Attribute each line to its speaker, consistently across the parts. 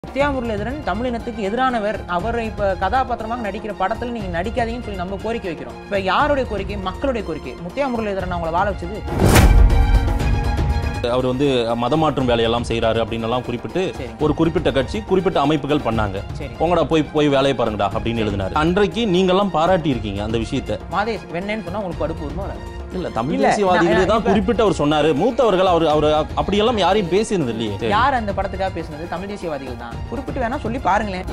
Speaker 1: முத்தியா முரளிதரன் தமிழினத்துக்கு எதிரானவர் அவரை இப்ப கதாபாத்திரமாக நடிக்கிற படத்துல நீங்க நடிக்காதீங்கன்னு சொல்லி நம்ம கோரிக்கை வைக்கிறோம் இப்ப யாருடைய கோரிக்கை மக்களுடைய கோரிக்கை முத்தியா முரளிதரன் அவங்கள வாழ வச்சது
Speaker 2: அவர் வந்து மதமாற்றும் வேலையெல்லாம் செய்றாரு அப்படின்னு எல்லாம் குறிப்பிட்டு
Speaker 1: சரி.
Speaker 2: ஒரு குறிப்பிட்ட கட்சி குறிப்பிட்ட அமைப்புகள் பண்ணாங்க
Speaker 1: சரி
Speaker 2: உங்களோட போய் போய் வேலையை பாருங்கடா அப்படின்னு எழுதினாரு அன்றைக்கு நீங்கெல்லாம் பாராட்டி இருக்கீங்க அந்த விஷயத்தை
Speaker 1: மாதேஷ் வெண்ணேன்னு சொன்னா உங்களுக்கு படுப்பு வருமா வராது?
Speaker 2: இல்ல தமிழ்
Speaker 1: இல்ல,
Speaker 2: தேசியவாதிகளே
Speaker 1: நான்
Speaker 2: தான்
Speaker 1: இப்ப-
Speaker 2: குறிப்பிட்டு அவர் சொன்னாரு மூத்தவர்கள் அவர் அவர் அப்படியெல்லாம் யாரையும் பேசியிருந்தது இல்லையே
Speaker 1: யார் அந்த படத்துக்காக பேசுனது தமிழ் தேசியவாதிகள் தான் குறிப்பிட்டு வேணா சொல்லி பாருங்களேன்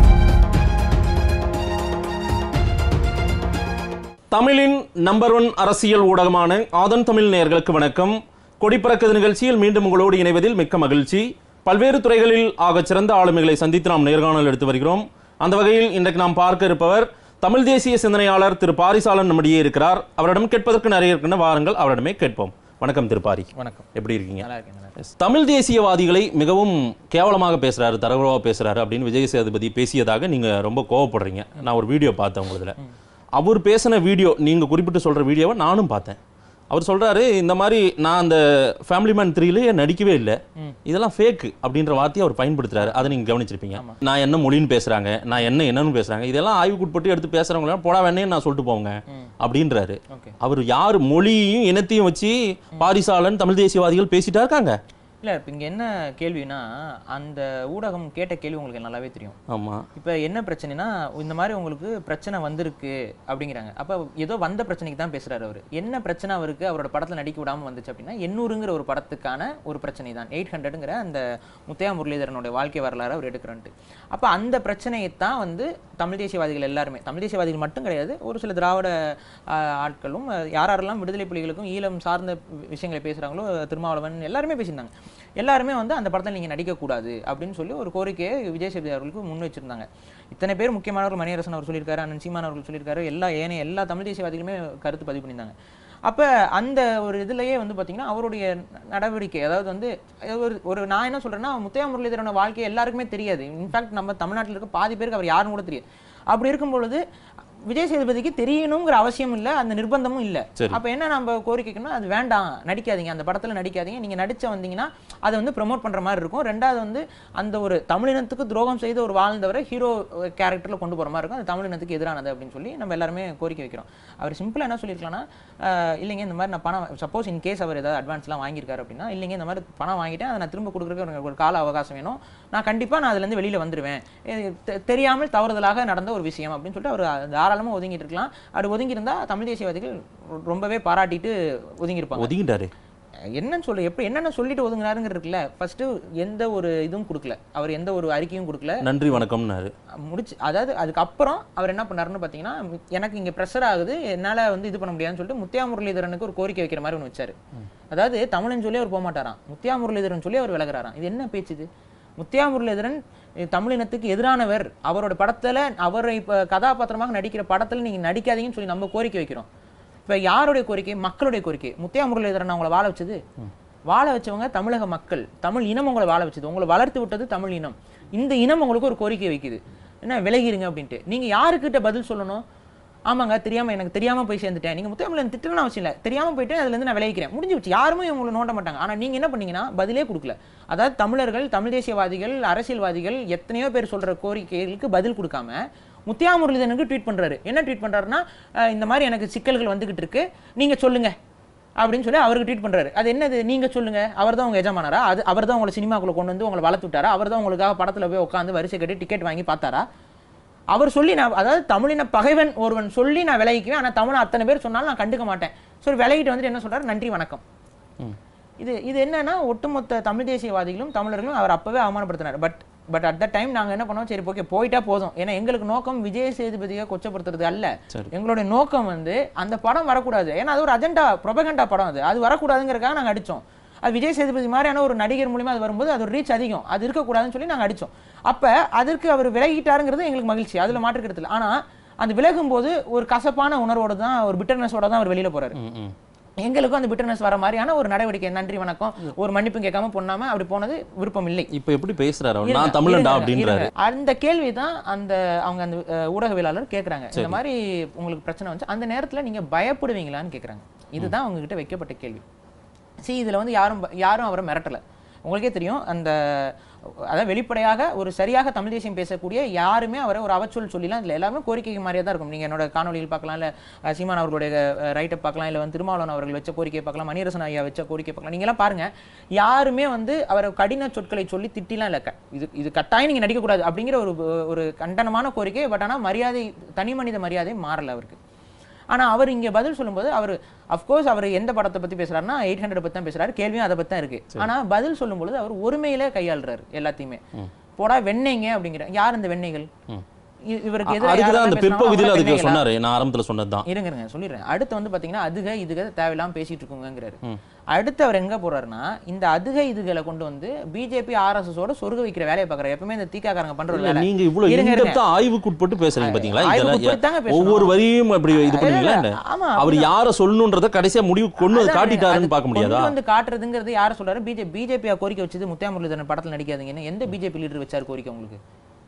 Speaker 2: தமிழின் நம்பர் ஒன் அரசியல் ஊடகமான ஆதன் தமிழ் நேயர்களுக்கு வணக்கம் கொடிப்பறக்குது நிகழ்ச்சியில் மீண்டும் உங்களோடு இணைவதில் மிக்க மகிழ்ச்சி பல்வேறு துறைகளில் ஆகச் சிறந்த ஆளுமைகளை சந்தித்து நாம் நேர்காணல் எடுத்து வருகிறோம் அந்த வகையில் இன்றைக்கு நாம் பார்க்க இருப்பவர் தமிழ் தேசிய சிந்தனையாளர் திரு பாரிசாலன் நம்மிடையே இருக்கிறார் அவரிடம் கேட்பதற்கு நிறைய இருக்கின்ற வாருங்கள் அவரிடமே கேட்போம் வணக்கம் திரு பாரி
Speaker 1: வணக்கம்
Speaker 2: எப்படி இருக்கீங்க
Speaker 1: நல்லா இருக்கேன் நல்லா இருக்கேன்.
Speaker 2: தமிழ் தேசியவாதிகளை மிகவும் கேவலமாக பேசுறாரு தரகுறவா பேசுறாரு அப்படின்னு விஜய் சேதுபதி பேசியதாக நீங்க ரொம்ப கோவப்படுறீங்க நான் ஒரு வீடியோ பார்த்தேன் உங்களுதுல அவர் பேசின வீடியோ நீங்க குறிப்பிட்டு சொல்ற வீடியோவை நானும் பார்த்தேன் அவர் சொல்றாரு இந்த மாதிரி நான் அந்த ஃபேமிலி மேன் த்ரீலேயே நடிக்கவே இல்லை இதெல்லாம் ஃபேக் அப்படின்ற வார்த்தையை அவர் பயன்படுத்துறாரு அதை நீங்க கவனிச்சிருப்பீங்க நான் என்ன மொழின்னு பேசுறாங்க நான் என்ன என்னன்னு பேசுறாங்க இதெல்லாம் ஆய்வுக்குட்பட்டு எடுத்து பேசுறவங்க போடா வேணே நான் சொல்லிட்டு போங்க அப்படின்றாரு
Speaker 1: ஓகே
Speaker 2: அவர் யார் மொழியையும் இனத்தையும் வச்சு பாரிசாலன் தமிழ் தேசியவாதிகள் பேசிட்டா இருக்காங்க
Speaker 1: இல்ல இப்ப இங்க என்ன கேள்வினா அந்த ஊடகம் கேட்ட கேள்வி உங்களுக்கு நல்லாவே தெரியும்
Speaker 2: ஆமா
Speaker 1: இப்போ என்ன பிரச்சனைனா இந்த மாதிரி உங்களுக்கு பிரச்சனை வந்திருக்கு அப்படிங்கிறாங்க அப்போ ஏதோ வந்த பிரச்சனைக்கு தான் பேசுறாரு அவர் என்ன பிரச்சனை அவருக்கு அவரோட படத்தில் நடிக்க விடாம வந்துச்சு அப்படின்னா எண்ணூறுங்கிற ஒரு படத்துக்கான ஒரு பிரச்சனை தான் எயிட் ஹண்ட்ரடுங்கிற அந்த முத்தையா முரளிதரனுடைய வாழ்க்கை வரலாறு அவர் எடுக்கிறன்ட்டு அப்போ அந்த பிரச்சனையை தான் வந்து தமிழ் தேசியவாதிகள் எல்லாருமே தமிழ் தேசியவாதிகள் மட்டும் கிடையாது ஒரு சில திராவிட ஆஹ், ஆட்களும் அஹ், யார் யாரெல்லாம் விடுதலை புலிகளுக்கும் ஈழம் சார்ந்த விஷயங்களை பேசுகிறாங்களோ திருமாவளவன் எல்லாருமே பேசியிருந்தாங்க எல்லாருமே வந்து அந்த படத்தில் நீங்கள் நடிக்கக்கூடாது அப்படின்னு சொல்லி ஒரு கோரிக்கையை விஜய் சேதுபதி அவர்களுக்கு முன் வச்சிருந்தாங்க இத்தனை பேர் முக்கியமானவர் மணியரசன் அவர் சொல்லியிருக்காரு அண்ணன் சீமான் அவர்கள் சொல்லியிருக்காரு எல்லா ஏனைய எல்லா தமிழ் தேசியவாதிகளுமே கருத்து பதிவு பண்ணியிருந்தாங்க அப்போ அந்த ஒரு இதுலயே வந்து பார்த்தீங்கன்னா அவருடைய நடவடிக்கை அதாவது வந்து ஒரு ஒரு நான் என்ன சொல்றேன்னா முத்தையா முரளிதரனோட வாழ்க்கை எல்லாருக்குமே தெரியாது இன்ஃபேக்ட் நம்ம தமிழ்நாட்டில் இருக்க பாதி பேருக்கு அவர் யாருன்னு கூட தெரியாது அப்படி இருக்கும் பொழுது விஜய் சேதுபதிக்கு தெரியணுங்கிற அவசியம் இல்லை அந்த நிர்பந்தமும் இல்லை
Speaker 2: சரி.
Speaker 1: அப்ப என்ன நம்ம கோரிக்கைக்கணும் அது வேண்டாம் நடிக்காதீங்க அந்த படத்துல நடிக்காதீங்க நீங்க நடிச்ச வந்தீங்கன்னா அதை வந்து ப்ரோமோட் பண்ற மாதிரி இருக்கும் ரெண்டாவது வந்து அந்த ஒரு தமிழினத்துக்கு துரோகம் செய்த ஒரு வாழ்ந்தவரை ஹீரோ கேரக்டர்ல கொண்டு போற மாதிரி இருக்கும் அது தமிழினத்துக்கு எதிரானது அப்படின்னு சொல்லி நம்ம எல்லாருமே கோரிக்கை வைக்கிறோம் அவர் சிம்பிளா என்ன சொல்லியிருக்கலாம்னா ஆஹ், இல்லைங்க இந்த மாதிரி நான் பணம் சப்போஸ் இன் கேஸ் அவர் ஏதாவது அட்வான்ஸ்லாம் வாங்கியிருக்காரு அப்படின்னா இல்லைங்க இந்த மாதிரி பணம் வாங்கிட்டேன் அதை நான் திரும்ப கொடுக்குறதுக்கு எனக்கு ஒரு கால அவகாசம் வேணும் நான் கண்டிப்பா நான் அதுல இருந்து வெளியில வந்துருவேன் இது தெ- தெரியாமல் தவறுதலாக நடந்த ஒரு விஷயம் அப்படின்னு சொல்லிட்டு அவர் தாராளமா ஒதுங்கிட்டு இருக்கலாம் அப்படி ஒதுங்கி இருந்தா தமிழ் தேசியவாதிகள் ரொ- ரொம்பவே பாராட்டிட்டு ஒதுங்கி இருப்பாங்க
Speaker 2: ஒதுங்கிட்டாரு
Speaker 1: என்னன்னு சொல்ல எப்படி என்னென்ன சொல்லிட்டு ஒதுங்குறாருங்க இருக்குல்ல ஃபர்ஸ்ட் எந்த ஒரு இதுவும் கொடுக்கல அவர் எந்த ஒரு அறிக்கையும் கொடுக்கல
Speaker 2: நன்றி வணக்கம்னாரு
Speaker 1: முடிச்சு அதாவது அதுக்கப்புறம் அவர் என்ன பண்ணாருன்னு பார்த்தீங்கன்னா எனக்கு இங்கே ப்ரெஷர் ஆகுது என்னால் வந்து இது பண்ண முடியாதுன்னு சொல்லிட்டு முத்தியா முரளிதரனுக்கு ஒரு கோரிக்கை வைக்கிற மாதிரி ஒன்று வச்சாரு அதாவது தமிழன் சொல்லி அவர் போக மாட்டாராம் முத்தியா முரளிதரன் சொல்லி அவர் விலகுறாராம் இது என்ன பேச்சு இது முத்தியா முரளிதரன் அஹ், தமிழினத்துக்கு எதிரானவர் அவரோட படத்துல அவரை இப்போ கதாபாத்திரமாக நடிக்கிற படத்துல நீங்க நடிக்காதீங்கன்னு சொல்லி நம்ம கோரிக்கை வைக்கிறோம் இப்போ யாருடைய கோரிக்கை மக்களுடைய கோரிக்கை முத்தியா முரளிதரன் அவங்கள வாழ வச்சது வாழ வச்சவங்க தமிழக மக்கள் தமிழ் இனம் உங்களை வாழ வச்சது உங்களை வளர்த்து விட்டது தமிழ் இனம் இந்த இனம் உங்களுக்கு ஒரு கோரிக்கை வைக்குது என்ன விலகிருங்க அப்படின்ட்டு நீங்க யாருக்கிட்ட பதில் சொல்லணும் ஆமாங்க தெரியாம எனக்கு தெரியாம போய் சேர்ந்துட்டேன் நீங்க முத்தமிழன் திட்டணும் அவசியம் இல்லை தெரியாம போயிட்டு அதுல இருந்து நான் விளைவிக்கிறேன் முடிஞ்சு வச்சு யாருமே உங்களை நோண்ட மாட்டாங்க ஆனா நீங்க என்ன பண்ணீங்கன்னா பதிலே கொடுக்கல அதாவது தமிழர்கள் தமிழ் தேசியவாதிகள் அரசியல்வாதிகள் எத்தனையோ பேர் சொல்ற கோரிக்கைகளுக்கு பதில் கொடுக்காம முத்தியா முரளிதரனுக்கு ட்வீட் பண்றாரு என்ன ட்வீட் பண்றாருன்னா அஹ், இந்த மாதிரி எனக்கு சிக்கல்கள் வந்துகிட்டு இருக்கு நீங்க சொல்லுங்க அப்படின்னு சொல்லி அவருக்கு ட்வீட் பண்றாரு அது என்னது நீங்க சொல்லுங்க அவர் தான் உங்க எஜமானரா அது அவர் தான் உங்களை சினிமாக்குள்ள கொண்டு வந்து உங்களை வளர்த்து விட்டாரா அவர் தான் உங்களுக்காக படத்துல போய் உட்காந்து வரிசை கட்டி டிக்கெட் வாங்கி பார்த்தாரா அவர் சொல்லி நான் அதாவது தமிழின பகைவன் ஒருவன் சொல்லி நான் விலகிக்குவேன் ஆனா தமிழ் அத்தனை பேர் சொன்னாலும் நான் கண்டுக்க மாட்டேன் சொல்லி விலகிட்டு வந்துட்டு என்ன சொல்றாரு நன்றி வணக்கம் இது இது என்னன்னா ஒட்டுமொத்த தமிழ் தேசியவாதிகளும் தமிழர்களும் அவர் அப்பவே அவமானப்படுத்தினார் but but at the time நாங்க என்ன பண்ணோம் சரி ஓகே போயிட்டா போதும் ஏன்னா எங்களுக்கு நோக்கம் விஜய் சேதுபதியை கொச்சப்படுத்துறது அல்ல
Speaker 2: சரி.
Speaker 1: எங்களுடைய நோக்கம் வந்து அந்த படம் வரக்கூடாது ஏன்னா அது ஒரு அஜெண்டா ப்ரொபகண்டா படம் அது அது வரக்கூடாதுங்கிறதுக்காக நாங்க அடிச்சோம் அது விஜய் சேதுபதி மாதிரியான ஒரு நடிகர் மூலியமா அது வரும்போது அது ரீச் அதிகம் அது இருக்கக்கூடாதுன்னு சொல்லி நாங்க அடிச்சோம் அப்ப அதற்கு அவர் விலகிட்டாருங்கிறது எங்களுக்கு மகிழ்ச்சி அதுல மாற்றுக்கிறது இல்லை ஆனா அந்த விலகும் போது ஒரு கசப்பான உணர்வோட தான் ஒரு பிட்டர்னஸோட தான் அவர் வெளியில போறாரு
Speaker 2: ம், ம்.
Speaker 1: எங்களுக்கும் அந்த பிட்டர்னஸ் வர மாதிரியான ஒரு நடவடிக்கை நன்றி வணக்கம் ஒரு மன்னிப்பும் கேட்காம பொண்ணாம அப்படி போனது விருப்பம் இல்லை
Speaker 2: இப்ப எப்படி பேசுறாரு அவர்
Speaker 1: இருங்க,
Speaker 2: நான் தமிழன்டா
Speaker 1: இருங்க,
Speaker 2: அப்படின்றாரு
Speaker 1: இருங்க. அந்த கேள்வி தான் அந்த அவங்க அந்த அஹ், ஊடகவியலாளர் கேக்குறாங்க இந்த மாதிரி உங்களுக்கு பிரச்சனை வந்து அந்த நேரத்துல நீங்க பயப்படுவீங்களான்னு கேக்குறாங்க இதுதான் அவங்க கிட்ட வைக்கப்பட்ட கேள்வி see இதுல வந்து யாரும் ப- யாரும் அவரை மிரட்டல உங்களுக்கே தெரியும் அந்த அதாவது வெளிப்படையாக ஒரு சரியாக தமிழ் தேசியம் பேசக்கூடிய யாருமே அவரை ஒரு அவச்சொல் சொல்லிலாம் இல்லை எல்லாமே கோரிக்கை மாதிரியே தான் இருக்கும் நீங்கள் என்னோட காணொலியில் பார்க்கலாம் இல்லை சீமான் அவர்களுடைய ரைட்டை பார்க்கலாம் இல்லை வந்து திருமாவளவன் அவர்கள் வச்ச கோரிக்கையை பார்க்கலாம் மணியரசன் ஐயா வச்ச கோரிக்கை பார்க்கலாம் நீங்களாம் பாருங்க யாருமே வந்து அவரை கடின சொற்களை சொல்லி திட்டிலாம் இல்லை க- இது இது கட்டாயம் நீங்கள் நடிக்கக்கூடாது அப்படிங்கிற ஒரு ஒரு கண்டனமான கோரிக்கை பட் ஆனால் மரியாதை தனி மனித மரியாதை மாறல அவருக்கு ஆனா அவர் இங்க பதில் சொல்லும்போது அவர் அஃப்கோர்ஸ் அவர் எந்த படத்தை பத்தி பேசுறாருன்னா எயிட் ஹண்ட்ரட் பத்தி தான் பேசுறாரு கேள்வியும் அதை பத்தி தான் இருக்கு ஆனா பதில் சொல்லும்பொழுது அவர் ஒருமையில கையாளுறாரு எல்லாத்தையுமே போடா வெண்ணெய்ங்க அப்படிங்கிற யார் இந்த வெண்ணெய்கள் இ- இவருக்கு எதிரா
Speaker 2: அதுக்கு தான் அந்த
Speaker 1: யாரெல்லாம் பேசுனாலும்
Speaker 2: பிற்பகுதியில்
Speaker 1: அவங்களாம்
Speaker 2: அதுக்கு
Speaker 1: வெண்ணெய்களா?
Speaker 2: சொன்னாரு நான் ஆரம்பத்துல சொன்னதுதான்
Speaker 1: இருங்க இருங்க சொல்லிடுறேன் அடுத்து வந்து பாத்தீங்கன்னா அதுக இதுக தேவையில்லாம பேசிட்டு இருக்குங்கிறாரு அடுத்து அவர் எங்க போறாருன்னா இந்த அதுக இதுகளை கொண்டு வந்து பிஜேபி ஆர்எஸ்எஸ் ஓட சொருக வைக்கிற வேலையை பாக்குறாரு எப்பவுமே இந்த தீக்காக்காரங்க பண்ற ஒரு
Speaker 2: இல்ல,
Speaker 1: வேலை
Speaker 2: நீங்க இவ்வளவு
Speaker 1: இருங்க, இருங்க.
Speaker 2: இன்டெப்தா ஆய்வுக்குட்பட்டு பேசுறீங்க பாத்தீங்களா
Speaker 1: ஆய்வுக்கு
Speaker 2: இதெல்லாம்
Speaker 1: உட்பட்டு தாங்க பேசணும்.
Speaker 2: ஒவ்வொரு வரியும் அப்படி இது
Speaker 1: இல்ல,
Speaker 2: பண்ணுவீங்களா
Speaker 1: இல்ல,
Speaker 2: என்ன?
Speaker 1: ஆமா,
Speaker 2: அவர் யார சொல்லணுன்றத கடைசியா முடிவு கொண்டு வந்து
Speaker 1: அதான்
Speaker 2: காட்டிட்டாருன்னு
Speaker 1: அது
Speaker 2: பார்க்க முடியாதா
Speaker 1: கொண்டு வந்து காட்டுறதுங்கிறது யார் சொல்றாரு பிஜேபி பிஜேபி கோரிக்கை வச்சது முத்தியா முரளிதரன் படத்துல நடிக்காதீங்கன்னு எந்த பிஜேபி லீடர் வச்சாரு கோரிக்கை உங்களுக்கு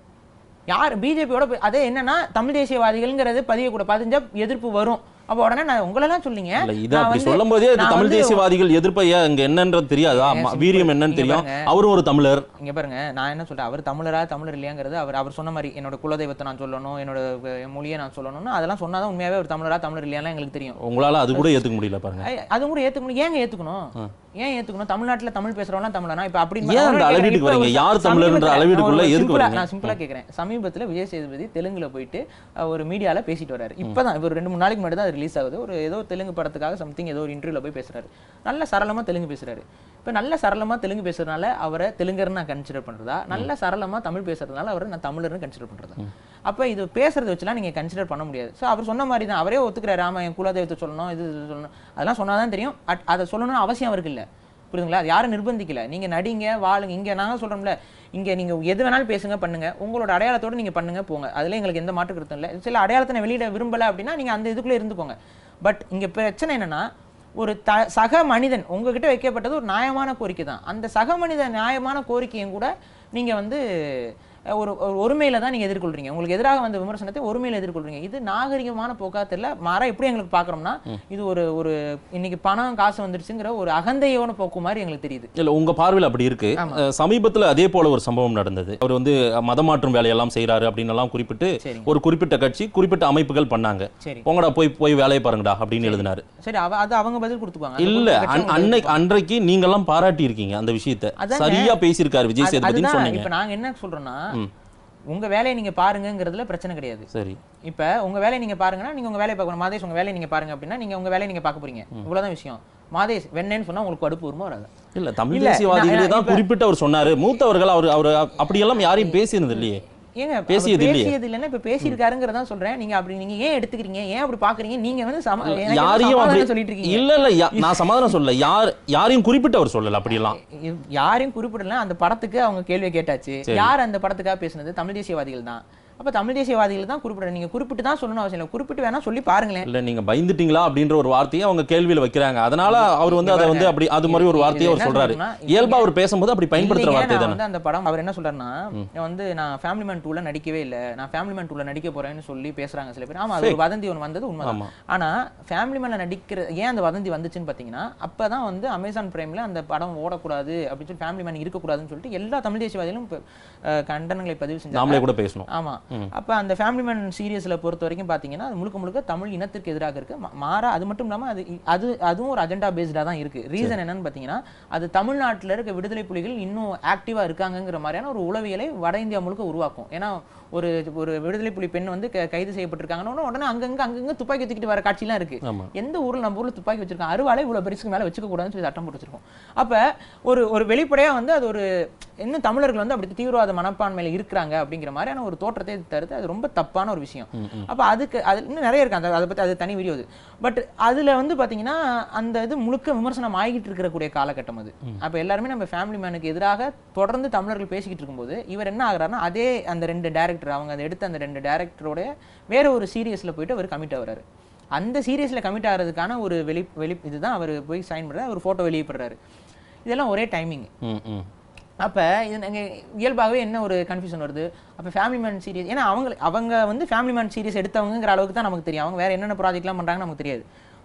Speaker 1: யார் பிஜேபியோட அதே என்னன்னா தமிழ் தேசியவாதிகள்ங்கிறது பதிய கூட பதிஞ்சா எதிர்ப்பு வரும் அப்ப உடனே நான் உங்களெல்லாம் சொல்லிங்க
Speaker 2: இல்ல இது
Speaker 1: நான்
Speaker 2: அப்படி
Speaker 1: வந்து-
Speaker 2: சொல்லும் போதே இது
Speaker 1: நான்
Speaker 2: தமிழ்
Speaker 1: வந்து-
Speaker 2: தேசியவாதிகள் எதிர்ப்பை ஏன் இங்க என்னன்றது தெரியாதா
Speaker 1: ஏன்
Speaker 2: ம-
Speaker 1: simple.
Speaker 2: வீரியம் என்னன்னு
Speaker 1: இங்க
Speaker 2: தெரியும்
Speaker 1: பாருங்க.
Speaker 2: அவரும் ஒரு தமிழர்
Speaker 1: இங்க பாருங்க நான் என்ன சொல்றேன் அவர் தமிழரா தமிழர் இல்லையாங்கிறது அவர் அவர் சொன்ன மாதிரி என்னோட குலதெய்வத்தை நான் சொல்லணும் என்னோட அஹ், மொழியை நான் சொல்லணும்னு அதெல்லாம் சொன்னாதான் உண்மையாவே ஒரு தமிழரா தமிழர் இல்லையாலாம் எங்களுக்கு தெரியும்
Speaker 2: உங்களால அது கூட ஏத்துக்க முடியல பாருங்க
Speaker 1: ஐ, அது கூட ஏத்துக்கணும் ஏங்க ஏத்துக்கணும் ஏன் ஏத்துக்கணும் தமிழ்நாட்டுல தமிழ் பேசுறவங்க தமிழனா இப்ப அப்படி
Speaker 2: ஏன் அந்த அளவீடுக்கு வரீங்க? யார் தமிழர்ன்ற அளவீடுக்குள்ள எதுக்கு வரீங்க?
Speaker 1: நான் சிம்பிளா கேக்குறேன் சமீபத்துல விஜய் சேதுபதி தெலுங்குல போயிட்டு அஹ், ஒரு மீடியால பேசிட்டு வராரு இப்பதான் இவர் ரெண்டு மூணு நாளைக்கு முன்னாடி தான் ரிலீஸ் ஆகுது ஒரு ஏதோ தெலுங்கு படத்துக்காக சம்திங் ஏதோ ஒரு இன்டர்வியூல போய் பேசுறாரு நல்ல சரளமா தெலுங்கு பேசுறாரு இப்ப நல்ல சரளமா தெலுங்கு பேசுறதுனால அவரை தெலுங்கர்னு நான் கன்சிடர் பண்றதா நல்ல சரளமா தமிழ் பேசுறதுனால அவரை நான் தமிழர்னு கன்சிடர் பண்றதா அப்ப இது பேசுறத வச்சுலாம் நீங்க கன்சிடர் பண்ண முடியாது சோ அவர் சொன்ன மாதிரி தான் அவரே ஒத்துக்கிறாரு ஆமா என் குலதெய்வத்தை சொல்லணும் இது இது சொல்லணும் அதெல்லாம் சொன்னாதான் தெரியும் அட்- அதை சொல்லணும்னு அவசியம் அவருக்கு இல்ல புரியுதுங்களா அது யாரும் நிர்பந்திக்கல நீங்க நடிங்க வாழுங்க இங்க நாங்க சொல்றோம்ல இங்க நீங்க எது வேணாலும் பேசுங்க பண்ணுங்க உங்களோட அடையாளத்தோட நீங்க பண்ணுங்க போங்க அதுல எங்களுக்கு எந்த மாற்று கருத்தும் இல்ல சில அடையாளத்தை நான் வெளியிட விரும்பல அப்படின்னா நீங்க அந்த இதுக்குள்ள இருந்துக்கோங்க பட் இங்க பிரச்சனை என்னன்னா ஒரு த சக மனிதன் உங்ககிட்ட வைக்கப்பட்டது ஒரு நியாயமான கோரிக்கை தான் அந்த சக மனித நியாயமான கோரிக்கையும் கூட நீங்க வந்து அஹ், ஒரு ஒரு ஒருமையில தான் நீங்க எதிர்கொள்றீங்க உங்களுக்கு எதிராக வந்த விமர்சனத்தை ஒருமையில எதிர்கொள்றீங்க இது நாகரிகமான போக்கா தெரியல மாறா எப்படி எங்களுக்கு பார்க்கறோம்னா இது ஒரு ஒரு இன்னைக்கு பணம் காசு வந்துருச்சுங்கிற ஒரு அகந்தையோட போக்கு மாதிரி எங்களுக்கு தெரியுது
Speaker 2: இல்ல உங்க பார்வையில் அப்படி இருக்கு அஹ், சமீபத்துல அதே போல ஒரு சம்பவம் நடந்தது அவர் வந்து அஹ், மதமாற்றும் வேலையெல்லாம் செய்றாரு அப்படின்னு எல்லாம் குறிப்பிட்டு
Speaker 1: சரிங்க.
Speaker 2: ஒரு குறிப்பிட்ட கட்சி குறிப்பிட்ட அமைப்புகள் பண்ணாங்க
Speaker 1: சரி
Speaker 2: போங்கடா போய் போய் வேலையை பாருங்கடா அப்படின்னு எழுதினாரு
Speaker 1: சரி அவ அது அவங்க பதில் கொடுத்துக்குவாங்க அந்த
Speaker 2: இல்ல
Speaker 1: கட்சி
Speaker 2: அன்-
Speaker 1: அவங்க
Speaker 2: அன்னைக்கு அன்றைக்கு நீங்க எல்லாம் பாராட்டி இருக்கீங்க அந்த விஷயத்தை
Speaker 1: அதாங்க.
Speaker 2: சரியா பேசியிருக்காரு விஜய்
Speaker 1: அது-
Speaker 2: சேதுபதினு
Speaker 1: அதுதான்
Speaker 2: சொன்னீங்க
Speaker 1: இப்ப நாங்க என்ன சொல்றோம்னா உங்க வேலையை நீங்க பாருங்கங்கிறதுல பிரச்சனை கிடையாது
Speaker 2: சரி
Speaker 1: இப்ப உங்க வேலையை நீங்க பாருங்கன்னா நீங்க உங்க வேலையை பார்க்கணும் மாதேஷ் உங்க வேலையை நீங்க பாருங்க அப்படின்னா நீங்க உங்க வேலையை நீங்க பார்க்க போறீங்க இவ்வளவுதான் விஷயம் மாதேஷ் வெண்ணேன்னு சொன்னா உங்களுக்கு கடுப்பு வருமா வராது
Speaker 2: இல்ல தமிழ்
Speaker 1: இல்ல,
Speaker 2: தேசியவாதிகளே
Speaker 1: நான்
Speaker 2: தான்
Speaker 1: இப்ப-
Speaker 2: குறிப்பிட்டு அவர் சொன்னாரு மூத்தவர்கள் அவர் அவர் அப்படியெல்லாம் யாரையும் பேசினது இல்லையே
Speaker 1: ஏங்க அவர்
Speaker 2: பேசியது இல்லையே.
Speaker 1: பேசியது இல்லைன்னா இப்ப பேசியிருக்காருங்கிறதா சொல்றேன் நீங்க அப்படி நீங்க ஏன் எடுத்துக்கிறீங்க ஏன் அப்படி பாக்குறீங்க நீங்க வந்து சம எனக்கு வந்து
Speaker 2: யாரையும்
Speaker 1: சமாதானம்
Speaker 2: அப்படி
Speaker 1: சொல்லிட்டு இருக்கீங்க
Speaker 2: இல்ல இல்ல யா- நான் சமாதானம் சொல்லல யார் யாரையும் குறிப்பிட்டு அவர் சொல்லல அப்படியெல்லாம்
Speaker 1: இ- யாரையும் குறிப்பிடல அந்த படத்துக்கு அவங்க கேள்வியை கேட்டாச்சு யார் அந்த படத்துக்காக பேசுனது தமிழ் தேசியவாதிகள் தான் அப்ப தமிழ் தேசியவாதிகள் தான் குறிப்பிட நீங்க குறிப்பிட்டு தான் சொல்லணும் அவசியம் இல்லை குறிப்பிட்டு வேணா சொல்லி பாருங்களேன்
Speaker 2: இல்ல நீங்க பயந்துட்டீங்களா அப்படின்ற ஒரு வார்த்தையை அவங்க கேள்வியில வைக்கிறாங்க அதனால அவர் வந்து அதை வந்து அப்படி அது மாதிரி ஒரு வார்த்தையை அவர்
Speaker 1: என்ன
Speaker 2: சொல்றாரு
Speaker 1: சொல்றேன்னா,
Speaker 2: இயல்பா அவர் பேசும்போது அப்படி பயன்படுத்துற
Speaker 1: இல்லைங்க,
Speaker 2: வார்த்தை
Speaker 1: நான்
Speaker 2: தானே
Speaker 1: வந்து அந்த படம் அவர் என்ன சொல்றாருன்னா நான் வந்து நான் ஃபேமிலி மேன் டூல நடிக்கவே இல்ல நான் ஃபேமிலி மேன் டூல நடிக்க போறேன்னு சொல்லி பேசுறாங்க சில பேர் ஆமா அது ஒரு வதந்தி ஒன்று வந்தது உண்மைதான்
Speaker 2: ஆமா.
Speaker 1: ஆனா ஃபேமிலி மேன்ல நடிக்கிற ஏன் அந்த வதந்தி வந்துச்சுன்னு பாத்தீங்கன்னா அப்பதான் வந்து அமேசான் பிரைம்ல அந்த படம் ஓடக்கூடாது அப்படின்னு சொல்லி ஃபேமிலி மேன் இருக்கக்கூடாதுன்னு சொல்லிட்டு எல்லா தமிழ் தேசியவாதிகளும் இப்ப, அஹ், கண்டனங்களை பதிவு செஞ்சாங்க
Speaker 2: நாமளே கூட பேசணும்
Speaker 1: ஆமா அப்ப அந்த ஃபேமிலி மேன் சீரியஸ்ல பொறுத்த வரைக்கும் பாத்தீங்கன்னா அது முழுக்க முழுக்க தமிழ் இனத்திற்கு எதிராக இருக்கு மா- மாறா அது மட்டும் இல்லாம அது அது அதுவும் ஒரு அஜெண்டா பேஸ்டா தான் இருக்கு ரீசன் என்னன்னு பாத்தீங்கன்னா அது தமிழ்நாட்டுல இருக்க விடுதலை புலிகள் இன்னும் ஆக்டிவா இருக்காங்கங்கிற மாதிரியான ஒரு உளவியலை வட இந்தியா முழுக்க உருவாக்கும் ஏன்னா ஒரு ஒரு விடுதலை புலி பெண் வந்து க- கைது செய்யப்பட்டிருக்காங்கன்னா உடனே அங்கங்க அங்கங்க துப்பாக்கி தூக்கிட்டு வர காட்சிலாம் இருக்கு
Speaker 2: ஆமா
Speaker 1: எந்த ஊர்ல நம்ம ஊர்ல துப்பாக்கி வச்சிருக்கோம் அறுவாலை இவ்வளவு பெருசுக்கு மேல வச்சுக்க கூடாதுன்னு சொல்லி சட்டம் போட்டு வச்சிருக்கோம் அப்ப ஒரு ஒரு வெளிப்படையா வந்து அது ஒரு இன்னும் தமிழர்கள் வந்து அப்படி தீவிரவாத மனப்பான்மையில இருக்கிறாங்க அப்படிங்கிற மாதிரியான ஒரு தோற்றத்தை இது தருது அது ரொம்ப தப்பான ஒரு விஷயம் அப்ப அதுக்கு அது இன்னும் நிறைய இருக்கு அந்த அதை பத்தி அது தனி வீடியோ அது பட் அதுல வந்து பாத்தீங்கன்னா அந்த இது முழுக்க விமர்சனம் ஆகிட்டு இருக்கக்கூடிய காலகட்டம் அது அப்ப எல்லாருமே நம்ம ஃபேமிலி மேனுக்கு எதிராக தொடர்ந்து தமிழர்கள் பேசிக்கிட்டு இருக்கும்போது இவர் என்ன ஆகுறாருன்னா அதே அந்த ரெண்டு டேரக்டர் அவங்க அதை எடுத்த அந்த ரெண்டு டேரக்டரோட வேற ஒரு சீரியஸ்ல போயிட்டு அவர் கமிட் ஆகுறாரு அந்த சீரியஸ்ல கமிட் ஆகிறதுக்கான ஒரு வெளி வெளி இதுதான் அவர் போய் சைன் பண்றாரு ஒரு போட்டோ வெளியிடுறாரு இதெல்லாம் ஒரே டைமிங்
Speaker 2: ம் ம்
Speaker 1: அப்ப இது நாங்க இயல்பாகவே என்ன ஒரு கன்ஃபியூஷன் வருது அப்ப ஃபேமிலி மேன் சீரியஸ் ஏன்னா அவங்க அவங்க வந்து ஃபேமிலி மேன் சீரியஸ் எடுத்தவங்கங்கிற அளவுக்கு தான் நமக்கு தெரியும் அவங்க வேற என்னென்ன ப்ராஜெக்ட்லாம் பண்றாங்கன்னு நமக்கு தெரியாது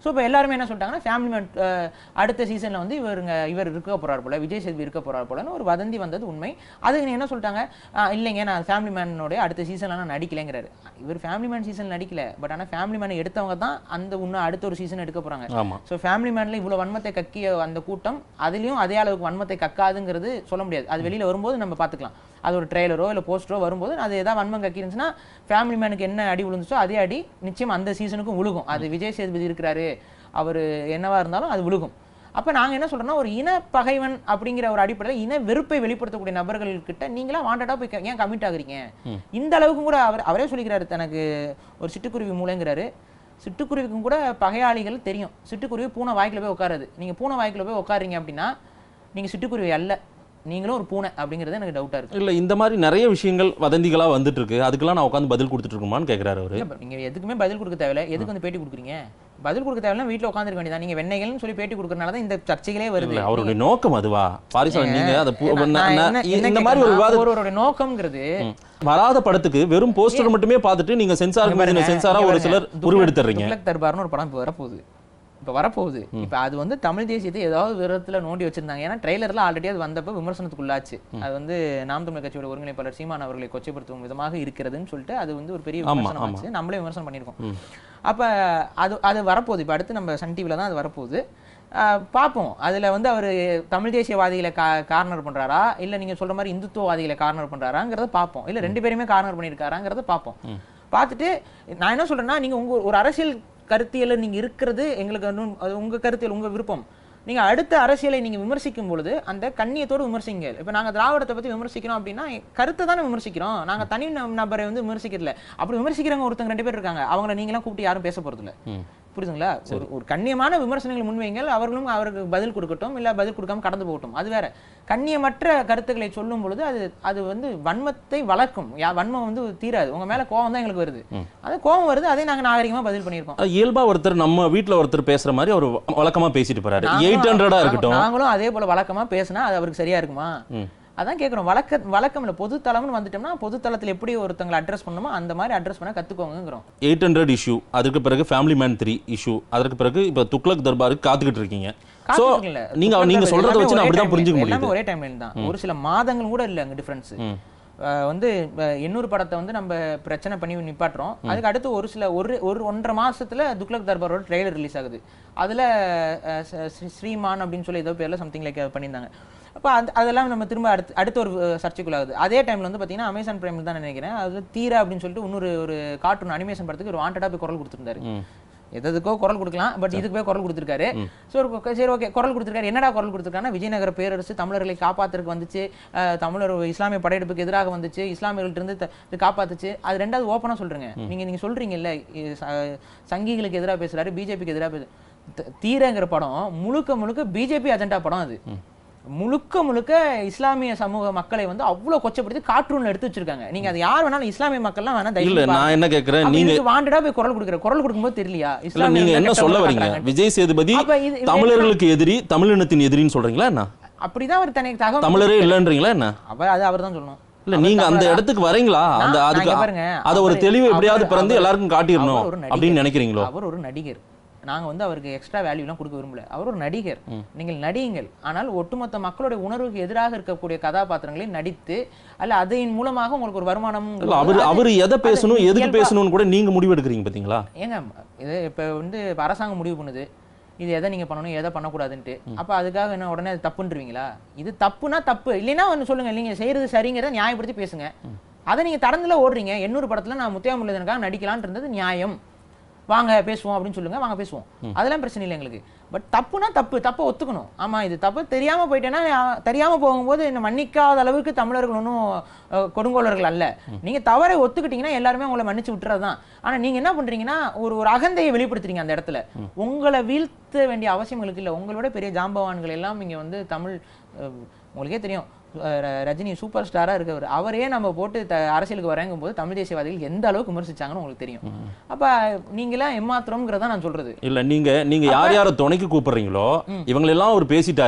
Speaker 1: ஸோ இப்போ எல்லாருமே என்ன சொல்லிட்டாங்கன்னா ஃபேமிலி மேன் அடுத்த சீசன்ல வந்து இவருங்க இவர் இருக்க போறாரு போல விஜய் சேதுபதி இருக்க போறாரு போலன்னு ஒரு வதந்தி வந்தது உண்மை அதுக்கு நீ என்ன சொல்லிட்டாங்க ஆஹ் இல்லைங்க நான் ஃபேமிலி மேனோட அடுத்த சீசன்ல நான் நடிக்கலைங்கிறாரு இவர் ஃபேமிலி மேன் சீசன் நடிக்கல பட் ஆனா ஃபேமிலி மேன் எடுத்தவங்க தான் அந்த இன்னும் அடுத்த ஒரு சீசன் எடுக்க போறாங்க
Speaker 2: ஆமா
Speaker 1: ஸோ ஃபேமிலி மேன்ல இவ்வளவு வன்மத்தை கக்கிய அந்த கூட்டம் அதுலயும் அதே அளவுக்கு வன்மத்தை கக்காதுங்கிறது சொல்ல முடியாது அது வெளியில வரும்போது நம்ம பார்த்துக்கலாம் அது ஒரு ட்ரெய்லரோ இல்லை போஸ்டரோ வரும்போது அது ஏதாவது வன்மம் கக்கி இருந்துச்சுன்னா ஃபேமிலி மேனுக்கு என்ன அடி விழுந்துச்சோ அதே அடி நிச்சயம் அந்த சீசனுக்கும் விழுகும் அது விஜய் சேதுபதி இருக்கிறாரு அவர் என்னவா இருந்தாலும் அது விழுகும் அப்ப நாங்க என்ன சொல்றோம்னா ஒரு இன பகைவன் அப்படிங்கிற ஒரு அடிப்படையில் இன வெறுப்பை வெளிப்படுத்தக்கூடிய நபர்கள் கிட்ட நீங்களா வாண்டடா போய் க- ஏன் கமிட் ஆகுறீங்க இந்த அளவுக்கும் கூட அவர் அவரே சொல்லிக்கிறாரு தனக்கு ஒரு சிட்டுக்குருவி மூளைங்கிறாரு சிட்டுக்குருவிக்கும் கூட பகையாளிகள் தெரியும் சிட்டுக்குருவி பூனை வாய்க்குள்ள போய் உட்காருது நீங்க பூனை வாய்க்குள்ள போய் உட்காருங்க அப்படின்னா நீங்க சிட்டுக்குருவி அல்ல நீங்களும் ஒரு பூனை அப்படிங்கிறது எனக்கு டவுட்டா இருக்கு
Speaker 2: இல்ல இந்த மாதிரி நிறைய விஷயங்கள் வதந்திகளா வந்துட்டு இருக்கு அதுக்கெல்லாம் நான் உட்காந்து பதில் கொடுத்துட்டு இருக்குமான்னு கேக்குறாரு அவரு
Speaker 1: இல்ல, நீங்க எதுக்குமே பதில் கொடுக்க தேவையில்ல எதுக்கு வந்து பேட்டி கொடுக்குறீங்க பதில் கொடுக்க தேவையில்ல வீட்டுல உட்காந்துருக்க வேண்டியதான் நீங்க வெண்ணைகள்னு சொல்லி பேட்டி கொடுக்கறனால தான் இந்த சர்ச்சைகளே வருது
Speaker 2: இல்ல அவருடைய நோக்கம் அதுவா பாரிசாலன் நீங்க அதை பு-
Speaker 1: நான்
Speaker 2: நான்
Speaker 1: என்ன-
Speaker 2: நான்
Speaker 1: என்ன
Speaker 2: இந்த மாதிரி ஒரு
Speaker 1: கேக்குறேன்னா,
Speaker 2: விவாதம்
Speaker 1: ஒருவருடைய நோக்கம்ங்கிறது
Speaker 2: வராத படத்துக்கு வெறும் போஸ்டர் மட்டுமே பார்த்துட்டு நீங்க சென்சார்
Speaker 1: பாருங்க,
Speaker 2: சென்சாரா
Speaker 1: இங்க
Speaker 2: ஒரு
Speaker 1: பாருங்க,
Speaker 2: சிலர்
Speaker 1: துக்ளக்-
Speaker 2: உருவெடுத்துறீங்க
Speaker 1: துக்ளக் தர்பார்னு ஒரு படம் இப்போ வரப்போகுது இப்போ வரப்போகுது இப்போ அது வந்து தமிழ் தேசியத்தை ஏதாவது விதத்துல நோண்டி வச்சிருந்தாங்க ஏன்னா ட்ரெய்லர்ல ஆல்ரெடி அது வந்தப்ப விமர்சனத்துக்குள்ளாச்சு அது வந்து நாம் தமிழர் கட்சியோட ஒருங்கிணைப்பாளர் சீமான் அவர்களை கொச்சைப்படுத்தும் விதமாக இருக்கிறதுன்னு சொல்லிட்டு அது வந்து ஒரு பெரிய
Speaker 2: ஆமா,
Speaker 1: விமர்சனம்
Speaker 2: ஆமா.
Speaker 1: ஆச்சு நம்மளே விமர்சனம் பண்ணியிருக்கோம் அப்ப அது அது வரப்போகுது இப்போ அடுத்து நம்ம சன் டிவில தான் அது வரப்போகுது ஆஹ் பார்ப்போம் அதுல வந்து அவர் தமிழ் தேசியவாதிகளை கா கார்னர் பண்றாரா இல்ல நீங்க சொல்ற மாதிரி இந்துத்துவவாதிகளை கார்னர் பண்றாராங்கிறத பார்ப்போம் இல்ல ரெண்டு பேருமே கார்னர் பண்ணியிருக்காராங்கிறத பார்ப்போம் பார்த்துட்டு நான் என்ன சொல்றேன்னா நீங்க உங்க ஒரு அரசியல் கருத்தியல்ல நீங்க இருக்கிறது எங்களுக்கு இன்னும் அது உங்க கருத்தியல் உங்க விருப்பம் நீங்க அடுத்த அரசியலை நீங்க விமர்சிக்கும் பொழுது அந்த கண்ணியத்தோடு விமர்சிங்க இப்ப நாங்க திராவிடத்தை பத்தி விமர்சிக்கிறோம் அப்படின்னா கருத்தை தானே விமர்சிக்கிறோம் நாங்க தனி ந- நபரை வந்து விமர்சிக்கிறதுல அப்படி விமர்சிக்கிறவங்க ஒருத்தங்க ரெண்டு பேர் இருக்காங்க அவங்கள நீங்களாம் கூப்பிட்டு யாரும் பேச போறது இல்ல புரியுதுங்களா ஒரு ஒரு கண்ணியமான விமர்சனங்களை முன்வைங்கள் அவர்களும் அவருக்கு பதில் கொடுக்கட்டும் இல்ல பதில் கொடுக்காம கடந்து போகட்டும் அது வேற கண்ணியமற்ற கருத்துக்களை சொல்லும் பொழுது அது அது வந்து வன்மத்தை வளர்க்கும் யா வன்மம் வந்து தீராது உங்க மேல கோவம் தான் எங்களுக்கு வருது அது கோவம் வருது அதே நாங்க நாகரிகமா பதில் பண்ணியிருக்கோம்
Speaker 2: அது இயல்பா ஒருத்தர் நம்ம வீட்ல ஒருத்தர் பேசுற மாதிரி அவர் வழக்கமா பேசிட்டு போறாரு
Speaker 1: நாங்களும்
Speaker 2: எயிட் ஹண்ட்ரடா
Speaker 1: நாங்க-
Speaker 2: இருக்கட்டும்
Speaker 1: நாங்களும் அதே போல வழக்கமா பேசினா அது அவருக்கு சரியா இருக்குமா அதான் கேக்குறோம் வழக்க வழக்கம் இல்ல பொது தளம்னு வந்துட்டோம்னா பொது தளத்துல எப்படி ஒருத்தங்களை அட்ரஸ் பண்ணணுமோ அந்த மாதிரி அட்ரஸ் பண்ண கத்துக்கோங்கிறோம்
Speaker 2: எயிட் ஹண்ட்ரட் இஷ்யூ அதுக்கு பிறகு ஃபேமிலி மேன் த்ரீ இஷ்யூ அதற்கு பிறகு இப்போ துக்ளக் தர்பாருக்கு காத்துக்கிட்டு இருக்கீங்க ஸோ
Speaker 1: காத்துக்கிட்டு இல்ல.
Speaker 2: நீங்க
Speaker 1: துக்ளக்
Speaker 2: நீங்க
Speaker 1: தர்பார்
Speaker 2: சொல்றத
Speaker 1: எல்லாமே
Speaker 2: வச்சு நான்
Speaker 1: ஒரே
Speaker 2: அப்படிதான்
Speaker 1: time
Speaker 2: புரிஞ்சுக்க
Speaker 1: line. எல்லாமே
Speaker 2: முடியுது
Speaker 1: ஒரே டைம்லைன் தான் ஒரு சில மாதங்கள் கூட இல்ல அங்க டிஃபரன்ஸ் வந்து அஹ், எண்ணூறு படத்தை வந்து நம்ம பிரச்சனை பண்ணி நிப்பாட்டுறோம் அதுக்கு அடுத்து ஒரு சில ஒரு ஒரு ஒன்றரை மாசத்துல துக்ளக் தர்பாரோட ட்ரெய்லர் ரிலீஸ் ஆகுது அதுல அஹ், ஸ்ரீ- ஸ்ரீ- ஸ்ரீமான் அப்படின்னு சொல்லி ஏதோ பேர்ல சம்திங் லைக் பண்ணியிருந்தாங்க அப்ப அந்த அதெல்லாம் நம்ம திரும்ப அடுத்து அடுத்த ஒரு அஹ், சர்ச்சைக்குள்ளாகுது அதே டைம்ல வந்து பாத்தீங்கன்னா அமேசான் பிரைம்ல தான் நினைக்கிறேன் அது தீரா அப்படின்னு சொல்லிட்டு இன்னொரு ஒரு கார்ட்டூன் அனிமேஷன் படத்துக்கு ஒரு வாண்டடா போய் குரல் கொடுத்திருந்தாரு எதுக்கோ குரல் கொடுக்கலாம் பட் இதுக்கு போய் குரல் கொடுத்துருக்காரு ஸோ சரி ஓகே குரல் கொடுத்துருக்காரு என்னடா குரல் கொடுத்துருக்காருன்னா விஜயநகர பேரரசு தமிழர்களை காப்பாத்துறதுக்கு வந்துச்சு அஹ், தமிழர் இஸ்லாமிய படையெடுப்புக்கு எதிராக வந்துச்சு இஸ்லாமியர்கள்ட்ட இருந்து த- இது காப்பாத்துச்சு அது ரெண்டாவது ஓப்பனா சொல்றேங்க நீங்க நீங்க சொல்றீங்கல்ல இது ச- சங்கிகளுக்கு எதிராக பேசுறாரு பிஜேபிக்கு எதிராக பேசு த- தீரங்கிற படம் முழுக்க முழுக்க பிஜேபி அஜெண்டா படம் அது முழுக்க முழுக்க இஸ்லாமிய சமூக மக்களை வந்து அவ்வளவு கொச்சப்படுத்தி கார்ட்டூன்ல எடுத்து வச்சிருக்காங்க நீங்க அது யார் வேணாலும் இஸ்லாமிய மக்கள்லாம் வேணா
Speaker 2: இல்ல
Speaker 1: தயவு
Speaker 2: நான் என்ன கேக்குறேன் நீங்க
Speaker 1: நீங்க வாண்டடா போய் குரல் கொடுக்குற குரல் கொடுக்கும்போது தெரியலையா
Speaker 2: இல்ல
Speaker 1: இஸ்லாமியர்கள்
Speaker 2: நீங்க என்ன
Speaker 1: கெட்டவங்க
Speaker 2: சொல்ல வரீங்க
Speaker 1: பார்க்கறாங்க.
Speaker 2: விஜய் சேதுபதி
Speaker 1: அப்ப இது- இது
Speaker 2: தமிழர்களுக்கு எதிரி தமிழினத்தின் எதிரின்னு சொல்றீங்களா என்ன
Speaker 1: அப்படிதான் ஒரு தனி தகவல்
Speaker 2: தமிழரே இல்லைன்றீங்களா என்ன
Speaker 1: அவர் அது அவர் தான் சொல்லணும்
Speaker 2: இல்ல நீங்க அந்த இடத்துக்கு வரீங்களா அந்த
Speaker 1: நான்
Speaker 2: அதுக்கு
Speaker 1: இங்க பாருங்க,
Speaker 2: அத ஒரு
Speaker 1: அவரு-
Speaker 2: தெளிவு எப்படியாவது
Speaker 1: அவரு-
Speaker 2: பிறந்து
Speaker 1: அவரு-
Speaker 2: எல்லாருக்கும் காட்டிடணும்
Speaker 1: அவர் ஒரு நடிகர்.
Speaker 2: அப்படின்னு நினைக்கிறீங்களோ
Speaker 1: அவர் ஒரு நடிகர் நாங்க வந்து அவருக்கு எக்ஸ்ட்ரா வேல்யூலாம் கொடுக்க விரும்பல அவர் ஒரு நடிகர் நீங்கள் நடியுங்கள் ஆனால் ஒட்டுமொத்த மக்களுடைய உணர்வுக்கு எதிராக இருக்கக்கூடிய கதாபாத்திரங்களை நடித்து அல்ல அதன் மூலமாக உங்களுக்கு ஒரு வருமானம்
Speaker 2: இல்ல அவர் அவர் எதை பேசணும்
Speaker 1: அது
Speaker 2: எதுக்கு
Speaker 1: இயல்பா-
Speaker 2: பேசணும்னு கூட நீங்க முடிவு எடுக்கிறீங்க பாத்தீங்களா
Speaker 1: ஏங்க இது இப்ப வந்து இப்ப அரசாங்கம் முடிவு பண்ணுது இது எதை நீங்க பண்ணணும் எதை பண்ணக்கூடாதுன்ட்டு அப்ப அதுக்காக என்ன உடனே அது தப்புன்றீங்களா இது தப்புனா தப்பு இல்லைன்னா ஒன்று சொல்லுங்க நீங்க செய்யறது சரிங்கிறத நியாயப்படுத்தி பேசுங்க அதை நீங்க தடந்துல ஓடுறீங்க எண்ணூறு படத்துல நான் முத்தியா முரளிதனுக்காக நடிக்கலாம்னு இருந்தது நியாயம் வாங்க பேசுவோம் அப்படின்னு சொல்லுங்க வாங்க பேசுவோம் அதெல்லாம் பிரச்சனை இல்லை எங்களுக்கு பட் தப்புனா தப்பு தப்பை ஒத்துக்கணும் ஆமா இது தப்பு தெரியாம போயிட்டேன்னா அஹ், தெரியாம போகும்போது என்ன மன்னிக்காத அளவுக்கு தமிழர்கள் ஒன்றும் கொடுங்கோலர்கள் அல்ல நீங்க தவறை ஒத்துக்கிட்டீங்கன்னா எல்லாருமே உங்களை மன்னிச்சு விட்டுறதுதான் ஆனா நீங்க என்ன பண்றீங்கன்னா ஒரு ஒரு அகந்தையை வெளிப்படுத்துறீங்க அந்த இடத்துல உங்களை வீழ்த்த வேண்டிய அவசியம் உங்களுக்கு இல்லை உங்களோட பெரிய ஜாம்பவான்கள் எல்லாம் இங்க வந்து தமிழ் அஹ், உங்களுக்கே தெரியும் அஹ், ர- ரஜினி சூப்பர் ஸ்டாரா இருக்கவர் அவரே நம்ம போட்டு த- அரசியலுக்கு வரங்கும் போது தமிழ் தேசியவாதிகள் எந்த அளவுக்கு விமர்சிச்சாங்கன்னு உங்களுக்கு தெரியும் அப்ப நீங்களாம் எம்மாத்திரம்ங்கிறத நான் சொல்றது
Speaker 2: இல்ல நீங்க நீங்க யார் யார துணைக்கு கூப்பிடுறீங்களோ இவங்களெல்லாம் அவர் பேசிட்டாரு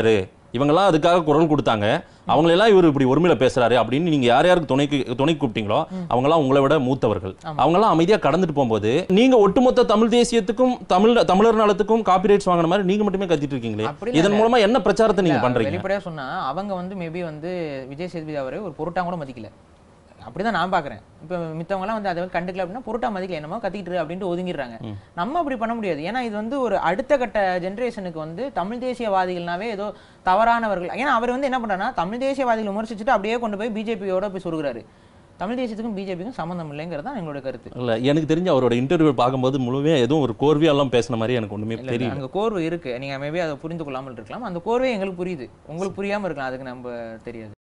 Speaker 2: இவங்கெல்லாம் அதுக்காக குரல் கொடுத்தாங்க அவங்களெல்லாம் இவர் இப்படி ஒருமையில பேசுறாரு அப்படின்னு நீங்க யார் யாருக்கு துணைக்கு துணை கூப்பிட்டீங்களோ அவங்கெல்லாம் உங்களை விட மூத்தவர்கள் அவங்கெல்லாம் அமைதியா கடந்துட்டு போகும்போது நீங்க ஒட்டுமொத்த தமிழ் தேசியத்துக்கும் தமிழ் தமிழர் நலத்துக்கும் காப்பிரைட்ஸ் வாங்கின மாதிரி நீங்க மட்டுமே கத்திட்டு இருக்கீங்களே
Speaker 1: அப்படிலாம்
Speaker 2: இதன் மூலமா என்ன பிரச்சாரத்தை நீங்க பண்றீங்க
Speaker 1: வெளிப்படையா சொன்னா அவங்க வந்து மேபி வந்து விஜய் சேதுபதி அவரை ஒரு பொருட்டா கூட மதிக்கல அப்படிதான் நான் பாக்குறேன் இப்போ மித்தவங்கலாம் வந்து அதை வந்து கண்டுக்கல அப்படின்னா பொருட்டா மதிக்கல என்னமோ கத்திக்கிட்டு இரு அப்படின்ட்டு ஒதுங்கிடுறாங்க நம்ம அப்படி பண்ண முடியாது ஏன்னா இது வந்து ஒரு அடுத்த கட்ட ஜென்ரேஷனுக்கு வந்து தமிழ் தேசியவாதிகள்னாவே ஏதோ தவறானவர்கள் ஏன்னா அவர் வந்து என்ன பண்றாருன்னா தமிழ் தேசியவாதிகளை விமர்சிச்சுட்டு அப்படியே கொண்டு போய் பிஜேபியோட போய் சொருகிறாரு தமிழ் தேசியத்துக்கும் பிஜேபிக்கும் சம்மந்தம் இல்லைங்கிறது தான் எங்களோட கருத்து
Speaker 2: இல்ல எனக்கு தெரிஞ்சு அவரோட இன்டர்வியூ பார்க்கும்போது முழுமையா எதுவும் ஒரு கோர்வையெல்லாம் பேசின மாதிரி எனக்கு ஒண்ணுமே
Speaker 1: இல்ல, இல்ல,
Speaker 2: தெரியல
Speaker 1: அங்க கோர்வை இருக்கு நீங்க மேபி அதை புரிந்து கொள்ளாமல் இருக்கலாம் அந்த கோர்வை எங்களுக்கு புரியுது உங்களுக்கு புரியாம இருக்கலாம் அதுக்கு நம்ம தெரியாது